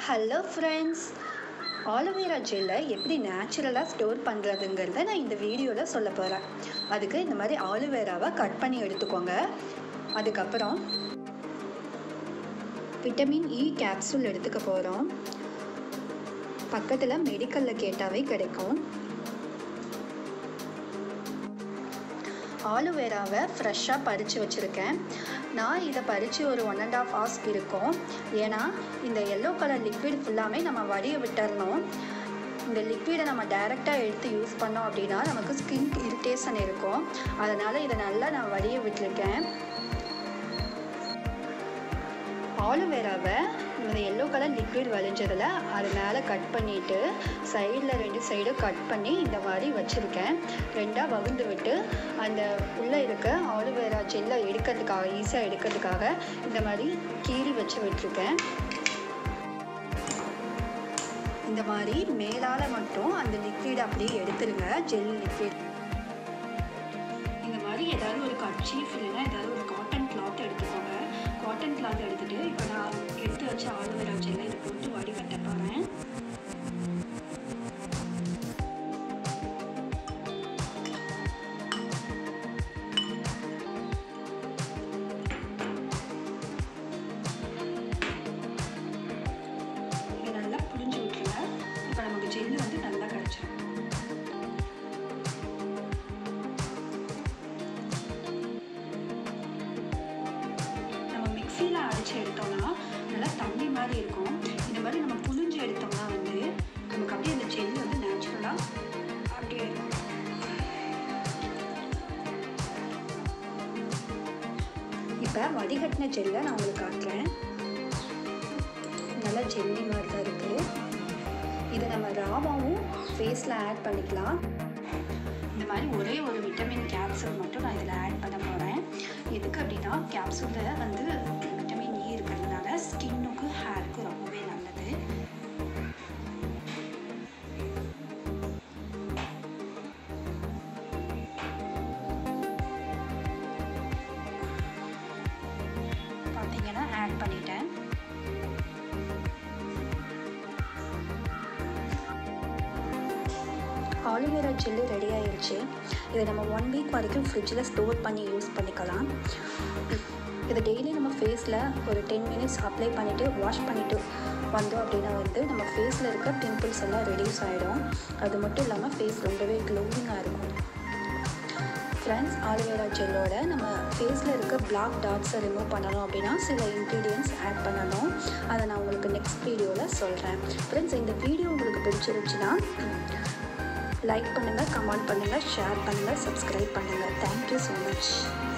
hello friends aloe vera ஜெல்லை எப்படி நேச்சுரலாக store பண்ணுறதுங்கிறத நான் இந்த வீடியோவில் சொல்ல போகிறேன் அதுக்கு இந்த மாதிரி ஆலோவேராவை கட் பண்ணி எடுத்துக்கோங்க அதுக்கப்புறம் விட்டமின் இ கேப்சூல் எடுத்துக்க போகிறோம் பக்கத்தில் மெடிக்கலில் கேட்டாவே கிடைக்கும் ஆலோவேராவை ஃப்ரெஷ்ஷாக பறித்து வச்சுருக்கேன் நான் இதை பறித்து ஒரு ஒன் அண்ட் ஆஃப் ஹவர்ஸ் இருக்கும் ஏன்னா இந்த எல்லோ கலர் லிக்விட் ஃபுல்லாமே நம்ம வடிய விட்டுறணும் இந்த லிக்விடை நம்ம டைரெக்டாக எடுத்து யூஸ் பண்ணோம் அப்படின்னா நமக்கு ஸ்கின் இரிட்டேஷன் இருக்கும் அதனால் இதை நல்லா நான் வடிய விட்டுருக்கேன் ஆலோவேராவை இந்த எல்லோ கலர் லிக்விட் வலிஞ்சதில் அது மேலே கட் பண்ணிவிட்டு சைடில் ரெண்டு சைடும் கட் பண்ணி இந்த மாதிரி வச்சுருக்கேன் ரெண்டாக வகுந்து விட்டு அந்த உள்ளே இருக்க ஆலோவேரா ஜெல்லை எடுக்கிறதுக்காக ஈஸியாக எடுக்கிறதுக்காக இந்த மாதிரி கீறி வச்சு விட்டுருக்கேன் இந்த மாதிரி மேலால் மட்டும் அந்த லிக்விட் அப்படியே எடுத்துருங்க ஜெல் லிக்விட் இந்த மாதிரி ஏதாவது ஒரு கட்சீஃப் இல்லைன்னா ஏதாவது ஒரு காட்டன் கிளாத் எடுத்துக்கோங்க காட்டன் கிளாத் எடுத்துகிட்டு இப்போ நான் எடுத்து வச்ச ஆலோவேரா ஜெல்லை இதை போட்டு வடிகட்ட போகிறேன் இதை நல்லா புளிஞ்சு விட்டுருங்க இப்போ நமக்கு ஜெல்லு வந்து நல்லா கிடச்சிரும் நம்ம மிக்சியில் அரைச்சி எடுத்தோம்னா நல்லா தண்ணி மாதிரி இருக்கும் இந்த மாதிரி நம்ம புளிஞ்சு எடுத்தோம்னா வந்து நமக்கு அப்படியே அந்த ஜெல் வந்து நேச்சுரலாக அப்படியே இருக்கும் இப்போ வடிகட்டின ஜெல்லை நான் உங்களுக்கு காட்டுறேன் நல்லா ஜெல்லி மாதிரி தான் இருக்குது இதை நம்ம ராவாவும் ஃபேஸில் ஆட் பண்ணிக்கலாம் இந்த மாதிரி ஒரே ஒரு விட்டமின் கேப்சூல் மட்டும் நான் இதில் ஆட் பண்ண போகிறேன் எதுக்கு அப்படின்னா கேப்சூலில் வந்து விட்டமின் இ இருக்கிறதுனால ஸ்கின்னுக்கு ஹேருக்கு ரொம்பவே நல்லது பார்த்தீங்கன்னா ஆட் பண்ணிட்டேன் ஆலிவேரா ஜெல்லு ரெடி ஆயிருச்சு இதை நம்ம ஒன் வீக் வரைக்கும் ஃப்ரிட்ஜில் ஸ்டோர் பண்ணி யூஸ் பண்ணிக்கலாம் இதை டெய்லி நம்ம ஃபேஸில் ஒரு டென் மினிட்ஸ் அப்ளை பண்ணிவிட்டு வாஷ் பண்ணிவிட்டு வந்தோம் அப்படின்னா வந்து நம்ம ஃபேஸில் இருக்க பிம்பிள்ஸ் எல்லாம் ரெடியூஸ் ஆகிடும் அது மட்டும் இல்லாமல் ஃபேஸ் ரொம்பவே க்ளோவிங்காக இருக்கும் ஃப்ரெண்ட்ஸ் ஆலிவேரா ஜெல்லோட நம்ம ஃபேஸில் இருக்க பிளாக் டாட்ஸை ரிமூவ் பண்ணணும் அப்படின்னா சில இன்க்ரீடியன்ஸ் ஆட் பண்ணணும் அதை நான் உங்களுக்கு நெக்ஸ்ட் வீடியோவில் சொல்கிறேன் ஃப்ரெண்ட்ஸ் இந்த வீடியோ உங்களுக்கு பிடிச்சிருந்துச்சுன்னா லைக் பண்ணுங்கள் கமெண்ட் பண்ணுங்கள் ஷேர் பண்ணுங்கள் சப்ஸ்கிரைப் பண்ணுங்கள் தேங்க்யூ ஸோ மச்